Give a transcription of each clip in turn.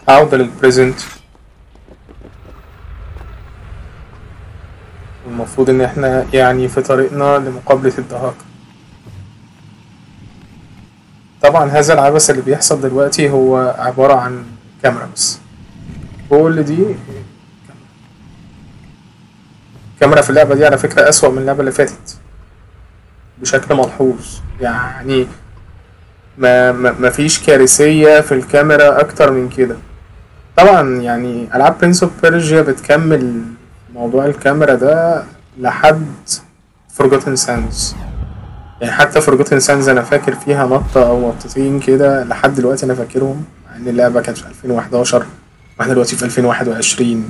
عودة للبريزنت المفروض ان احنا يعني في طريقنا لمقابلة الدهاك طبعا هذا العبث اللي بيحصل دلوقتي هو عبارة عن كاميرا بس كل دي كاميرا في اللعبة دي على فكرة أسوأ من اللعبة اللي فاتت بشكل ملحوظ يعني ما, ما, ما فيش كارثية في الكاميرا أكتر من كده طبعا يعني ألعاب برنس اوف بيرجيا بتكمل موضوع الكاميرا ده لحد Forgotten Sands يعني حتى Forgotten Sands أنا فاكر فيها نطة أو نطتين كده لحد دلوقتي أنا فاكرهم مع إن اللعبة كانت في 2011 واحنا دلوقتي في 2021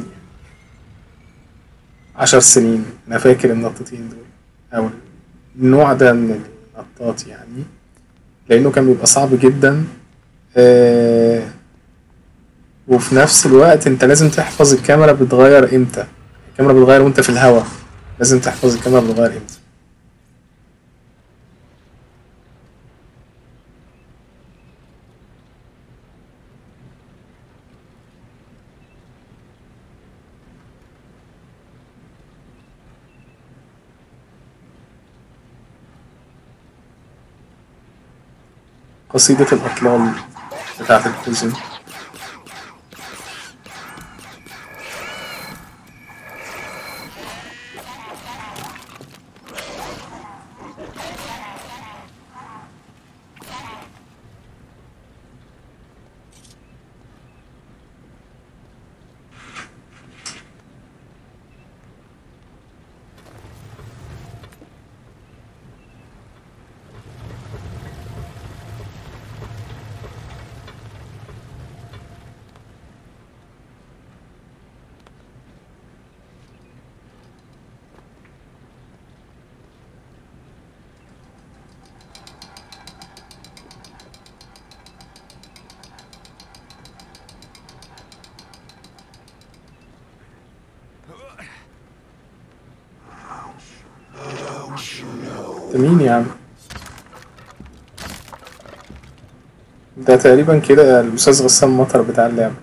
عشر سنين أنا فاكر النطتين دول أو النوع ده من النطات يعني لأنه كان بيبقى صعب جدا آه وفي نفس الوقت انت لازم تحفظ الكاميرا بتغير امتى الكاميرا بتغير وانت في الهواء لازم تحفظ الكاميرا بتغير امتى قصيدة الأطلال بتاعت الكوزن ده مين يا عم ده تقريبا كده الأستاذ غسان مطر بتاع اللعبة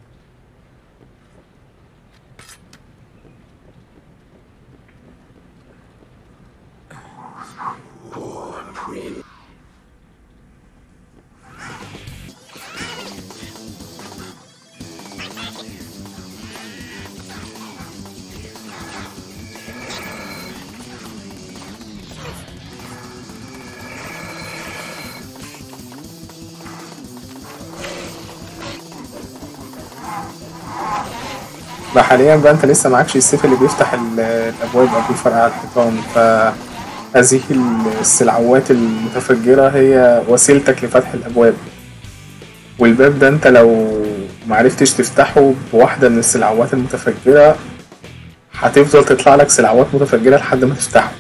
بقى حاليا بقى انت لسه معكش السيف اللي بيفتح ال- الابواب او بيفرقع الحيطان فهذه السلعوات المتفجرة هي وسيلتك لفتح الابواب والباب ده انت لو معرفتش تفتحه بواحدة من السلعوات المتفجرة هتفضل تطلع لك سلعوات متفجرة لحد ما تفتحه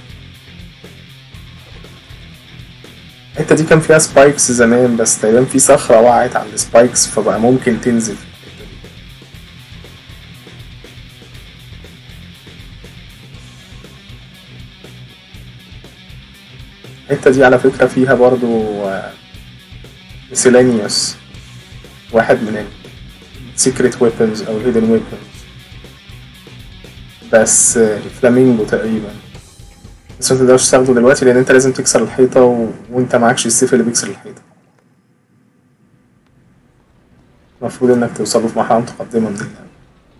الحتة دي كان فيها سبايكس زمان بس تقريبا في صخرة وقعت على السبايكس فبقى ممكن تنزل الحتة دي على فكرة فيها برضو miscellaneous واحد من ال secret weapons أو hidden weapons بس آه، فلامينجو تقريبا بس انت متقدرش تاخده دلوقتي لأن انت لازم تكسر الحيطة و... وانت معكش السيف اللي بيكسر الحيطة المفروض انك توصله في مرحلة متقدمة من اللعبة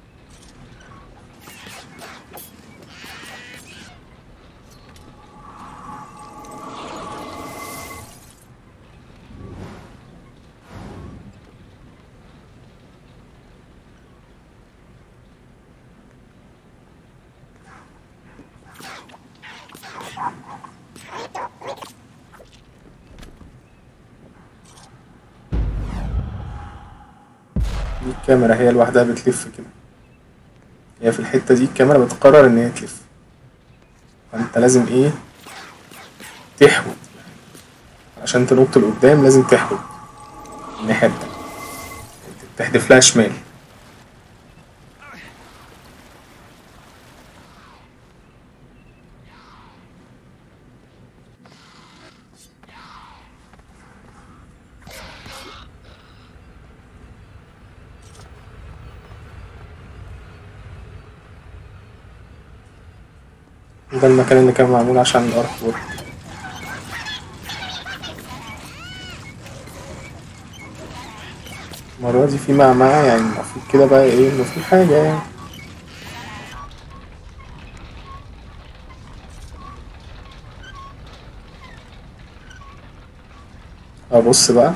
دي الكاميرا هي لوحدها بتلف كده هي في الحتة دي الكاميرا بتقرر إن هي تلف فأنت لازم إيه تحود عشان تنط لقدام لازم تحود الناحية التانية تحدف لها شمال ده المكان اللي كان معمول عشان الارك وورك المرة دي في معمعة يعني المفروض كده بقى ايه انه في حاجة يعني ابص بقى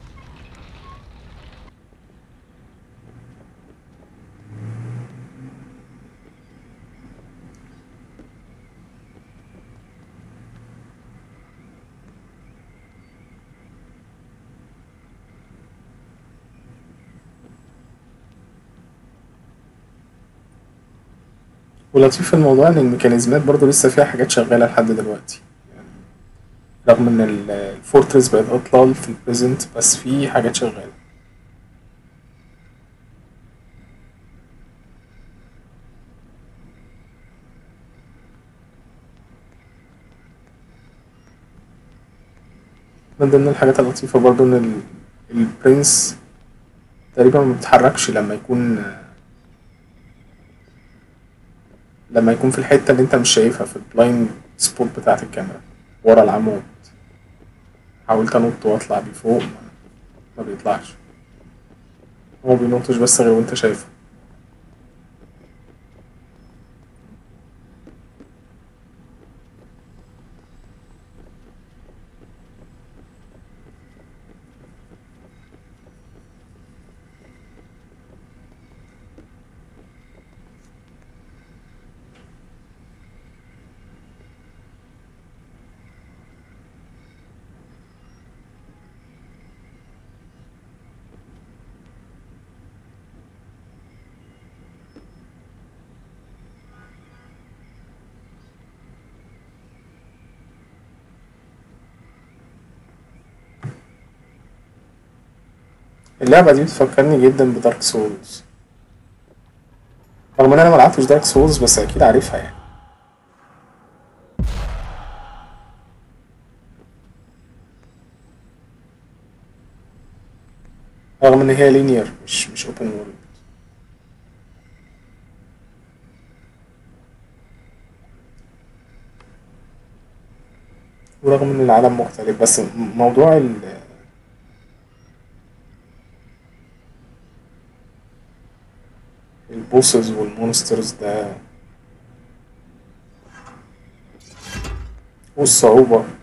ولطيف في الموضوع ان الميكانيزمات برضو لسه فيها حاجات شغالة لحد دلوقتي يعني رغم ان ال- الفورترس بقت اطلال في البريزنت بس في حاجات شغالة من ضمن الحاجات اللطيفة برضو ان ال- البرنس تقريبا ما بيتحركش لما يكون لما يكون في الحتة اللي انت مش شايفها في البلايند سبوت بتاعة الكاميرا ورا العمود حاولت انط واطلع بيه فوق ما, ما بيطلعش هو بينطش بس غير وانت شايفه اللعبة دي بتفكرني جدا بدارك سولز رغم ان انا ملعبتش دارك سولز بس اكيد عارفها يعني رغم ان هي لينير مش مش اوبن وورلد ورغم ان العالم مختلف بس م- موضوع ال البوسز والمونسترز ده والصعوبة